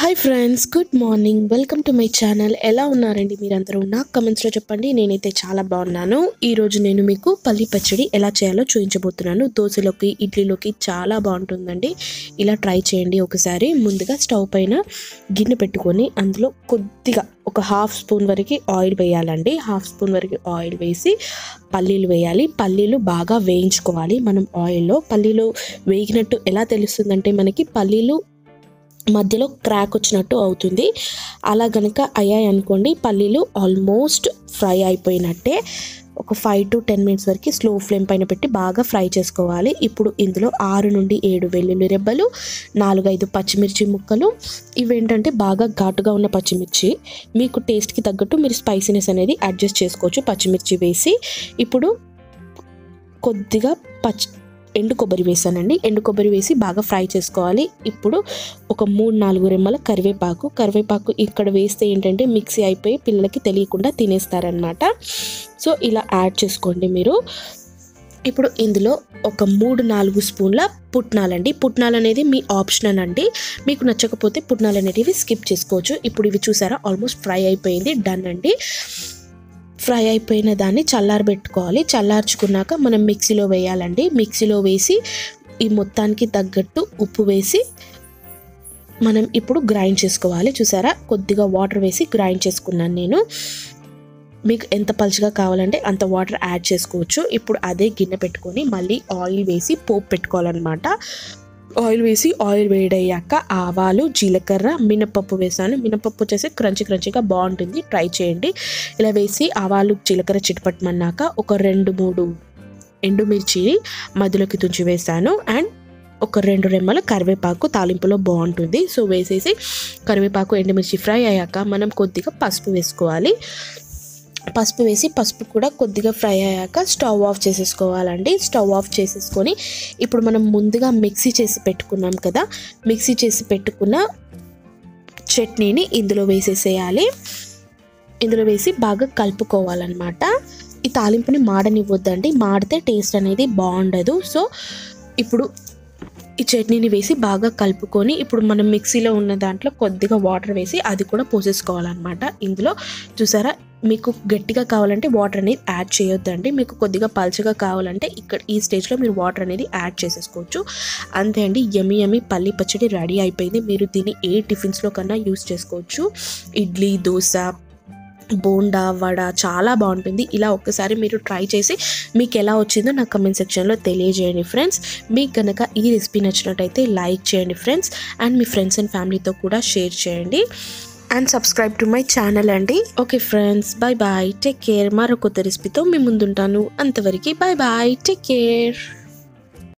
hi friends good morning welcome to my channel ఎలా ఉన్నారండి మీరందరూ నాకు కమెంట్స్లో చెప్పండి నేనైతే చాలా బాగున్నాను ఈరోజు నేను మీకు పల్లి పచ్చడి ఎలా చేయాలో చూపించబోతున్నాను దోశలోకి ఇడ్లీలోకి చాలా బాగుంటుందండి ఇలా ట్రై చేయండి ఒకసారి ముందుగా స్టవ్ పైన గిన్నె పెట్టుకొని అందులో కొద్దిగా ఒక హాఫ్ స్పూన్ వరకు ఆయిల్ వేయాలండి హాఫ్ స్పూన్ వరకు ఆయిల్ వేసి పల్లీలు వేయాలి పల్లీలు బాగా వేయించుకోవాలి మనం ఆయిల్లో పల్లీలు వేగినట్టు ఎలా తెలుస్తుందంటే మనకి పల్లీలు మధ్యలో క్రాక్ వచ్చినట్టు అవుతుంది అలా గనక అయ్యాయి అనుకోండి పల్లీలు ఆల్మోస్ట్ ఫ్రై అయిపోయినట్టే ఒక ఫైవ్ టు టెన్ మినిట్స్ వరకు స్లో ఫ్లేమ్ పైన పెట్టి బాగా ఫ్రై చేసుకోవాలి ఇప్పుడు ఇందులో ఆరు నుండి ఏడు వెల్లుల్లి రెబ్బలు నాలుగైదు పచ్చిమిర్చి ముక్కలు ఇవేంటంటే బాగా ఘాటుగా ఉన్న పచ్చిమిర్చి మీకు టేస్ట్కి తగ్గట్టు మీరు స్పైసీనెస్ అనేది అడ్జస్ట్ చేసుకోవచ్చు పచ్చిమిర్చి వేసి ఇప్పుడు కొద్దిగా పచ్చి ఎండు కొబ్బరి వేసానండి ఎండు కొబ్బరి వేసి బాగా ఫ్రై చేసుకోవాలి ఇప్పుడు ఒక మూడు నాలుగు రెమ్మల కరివేపాకు కరివేపాకు ఇక్కడ వేస్తే ఏంటంటే మిక్సీ అయిపోయి పిల్లలకి తెలియకుండా తినేస్తారనమాట సో ఇలా యాడ్ చేసుకోండి మీరు ఇప్పుడు ఇందులో ఒక మూడు నాలుగు స్పూన్ల పుట్నాలండి పుట్నాలు అనేది మీ ఆప్షనల్ అండి మీకు నచ్చకపోతే పుట్నాలు అనేటివి స్కిప్ చేసుకోవచ్చు ఇప్పుడు ఇవి చూసారా ఆల్మోస్ట్ ఫ్రై అయిపోయింది డన్ అండి ఫ్రై అయిపోయిన దాన్ని చల్లారబెట్టుకోవాలి చల్లార్చుకున్నాక మనం మిక్సీలో వేయాలండి మిక్సీలో వేసి ఈ మొత్తానికి తగ్గట్టు ఉప్పు వేసి మనం ఇప్పుడు గ్రైండ్ చేసుకోవాలి చూసారా కొద్దిగా వాటర్ వేసి గ్రైండ్ చేసుకున్నాను నేను మీకు ఎంత పలుచగా కావాలంటే అంత వాటర్ యాడ్ చేసుకోవచ్చు ఇప్పుడు అదే గిన్నె పెట్టుకొని మళ్ళీ ఆయిల్ వేసి పోపు పెట్టుకోవాలన్నమాట ఆయిల్ వేసి ఆయిల్ వేడయ్యాక ఆవాలు జీలకర్ర మినపప్పు వేసాను మినపప్పు వచ్చేసి క్రంచి క్రంచిగా బాగుంటుంది ట్రై చేయండి ఇలా వేసి ఆవాలు జీలకర్ర చిటపట్టమన్నాక ఒక రెండు మూడు ఎండుమిర్చి మధ్యలోకి తుంచి వేసాను అండ్ ఒక రెండు రెమ్మల కరివేపాకు తాలింపులో బాగుంటుంది సో వేసేసి కరివేపాకు ఎండుమిర్చి ఫ్రై అయ్యాక మనం కొద్దిగా పసుపు వేసుకోవాలి పసుపు వేసి పసుపు కూడా కొద్దిగా ఫ్రై అయ్యాక స్టవ్ ఆఫ్ చేసేసుకోవాలండి స్టవ్ ఆఫ్ చేసేసుకొని ఇప్పుడు మనం ముందుగా మిక్సీ చేసి పెట్టుకున్నాం కదా మిక్సీ చేసి పెట్టుకున్న చట్నీని ఇందులో వేసేసేయాలి ఇందులో వేసి బాగా కలుపుకోవాలన్నమాట ఈ తాలింపుని మాడనివ్వద్దండి మాడితే టేస్ట్ అనేది బాగుండదు సో ఇప్పుడు ఈ చట్నీని వేసి బాగా కలుపుకొని ఇప్పుడు మనం మిక్సీలో ఉన్న దాంట్లో కొద్దిగా వాటర్ వేసి అది కూడా పోసేసుకోవాలన్నమాట ఇందులో చూసారా మీకు గట్టిగా కావాలంటే వాటర్ అనేది యాడ్ చేయొద్దండి మీకు కొద్దిగా పల్చగా కావాలంటే ఇక్కడ ఈ స్టేజ్లో మీరు వాటర్ అనేది యాడ్ చేసేసుకోవచ్చు అంతే అండి యమి యమి పల్లి పచ్చడి రెడీ అయిపోయింది మీరు దీన్ని ఏ టిఫిన్స్లో కన్నా యూస్ చేసుకోవచ్చు ఇడ్లీ దోశ బోండా వడ చాలా బాగుంటుంది ఇలా ఒక్కసారి మీరు ట్రై చేసి మీకు ఎలా వచ్చిందో నాకు కమెంట్ సెక్షన్లో తెలియజేయండి ఫ్రెండ్స్ మీకు కనుక ఈ రెసిపీ నచ్చినట్టయితే లైక్ చేయండి ఫ్రెండ్స్ అండ్ మీ ఫ్రెండ్స్ అండ్ ఫ్యామిలీతో కూడా షేర్ చేయండి and subscribe to my channel అండి okay friends bye bye take care మరో కొత్త రెసిపీతో మీ ముందుంటాను అంతవరకు బాయ్ బాయ్ టేక్ కేర్